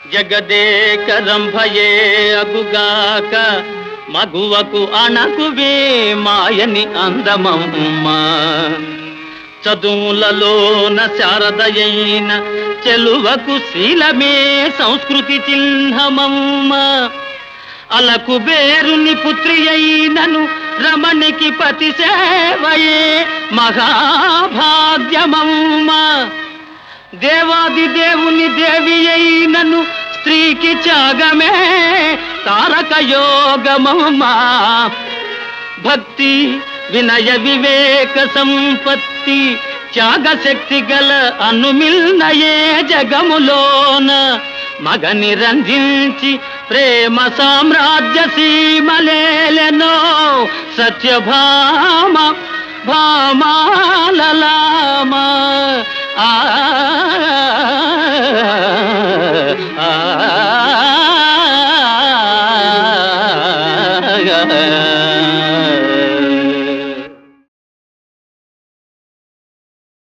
జగదేకరంభయే అగుగాక మగువకు అణకువే మాయని అందమమ్మ చదువులలోన శారదయైన చెలువకు శీలమే సంస్కృతి చిహ్నమమ్మ అలకు బేరుని పుత్రి అయినను రమణికి పతి సేవయే మహాభాగ్యమమ్మ దేవాది దేవుని దేవి అయినను స్త్రీకి త్యాగమే తారక యోగమమ్మా భక్తి వినయ వివేక సంపత్తి త్యాగ శక్తి గల అనుమిల్నయే జగములోన మగని రంజించి ప్రేమ సామ్రాజ్య సీమలేలెనో సత్యభామ భామాలలామ ఆ ఆ, ఆ